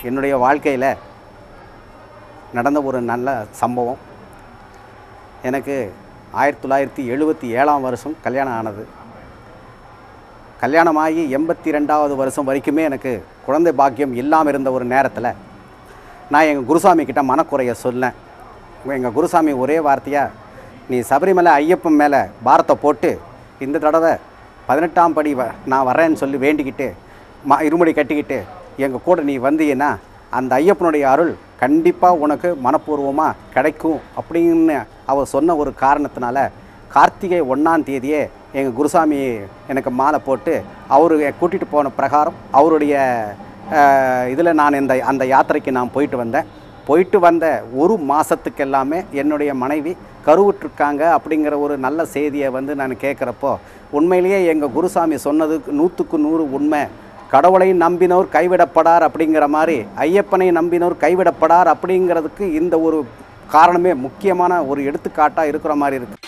என்னுடைய வாழ்க்கையில் நடந்த ஒரு நல்ல சம்பவம் எனக்கு ஆயிரத்தி தொள்ளாயிரத்தி எழுபத்தி ஏழாம் வருஷம் கல்யாணம் ஆனது கல்யாணமாகி எண்பத்தி ரெண்டாவது வருஷம் வரைக்குமே எனக்கு குழந்தை பாக்கியம் இல்லாமல் இருந்த ஒரு நேரத்தில் நான் எங்கள் குருசாமி கிட்ட மனக்குறைய சொன்னேன் எங்கள் குருசாமி ஒரே வார்த்தையாக நீ சபரிமலை ஐயப்பன் மேலே பாரத்தை போட்டு இந்த தடவை பதினெட்டாம் படி வ நான் வரேன்னு சொல்லி வேண்டிக்கிட்டு மா இருமுடி கட்டிக்கிட்டு எங்கள் கூட நீ வந்தீங்கன்னா அந்த ஐயப்பனுடைய அருள் கண்டிப்பாக உனக்கு மனப்பூர்வமாக கிடைக்கும் அப்படின்னு அவர் சொன்ன ஒரு காரணத்தினால கார்த்திகை ஒன்றாம் தேதியே எங்கள் குருசாமி எனக்கு மாலை போட்டு அவர் கூட்டிகிட்டு போன பிரகாரம் அவருடைய இதில் நான் இந்த அந்த யாத்திரைக்கு நான் போயிட்டு வந்தேன் போயிட்டு வந்த ஒரு மாதத்துக்கு எல்லாமே என்னுடைய மனைவி கருவுற்றிருக்காங்க அப்படிங்கிற ஒரு நல்ல செய்தியை வந்து நான் கேட்குறப்போ உண்மையிலேயே எங்கள் குருசாமி சொன்னது நூற்றுக்கு நூறு உண்மை கடவுளை நம்பினோர் கைவிடப்படார் அப்படிங்கிற மாதிரி ஐயப்பனை நம்பினோர் கைவிடப்படார் அப்படிங்கிறதுக்கு இந்த ஒரு காரணமே முக்கியமான ஒரு எடுத்துக்காட்டாக இருக்கிற மாதிரி இருக்குது